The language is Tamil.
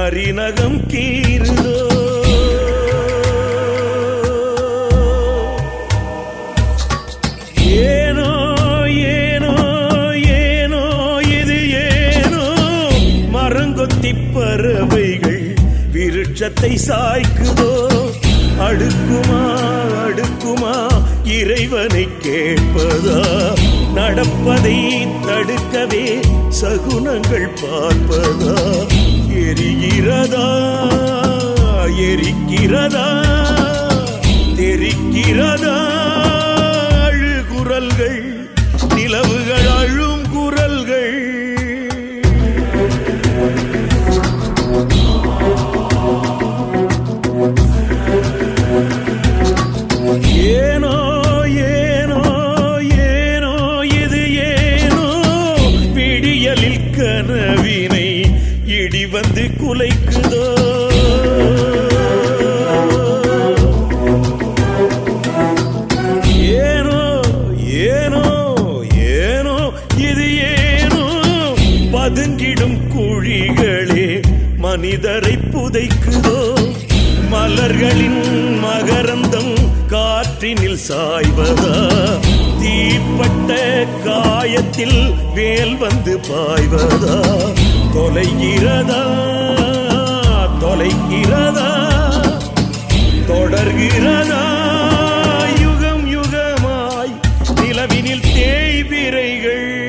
கரிநகம் கீறுதோ ஏனோ ஏனோ ஏனோ இது ஏனோ மரங்கொத்தி பறவைகள் விருட்சத்தை சாய்க்குதோ அடுக்குமா அடுக்குமா இறைவனை கேட்பதா நடப்பதை தடுக்கவே சகுனங்கள் பார்ப்பதா எரிகிறதா எரிக்கிறதா தெரிக்கிறதா அழுகுரல்கள் நிலவுகள் அழும் குரல்கள் ஏனோ ஏனோ ஏனோ இது ஏனோ விடியலில் கனவினை இடி வந்து குலைக்குதோ ஏனோ ஏனோ ஏனோ இது ஏனோ பதுங்கிடும் குழிகளே மனிதரை புதைக்குதோ மலர்களின் மகரந்தம் காற்றினில் சாய்வதா தீப்பட்ட காயத்தில் வேல் வந்து பாய்வதா தொலைகிறதா தொலைகிறதா தொடர்கிறதா யுகம் யுகமாய் நிலவினில் தேய்பிரைகள்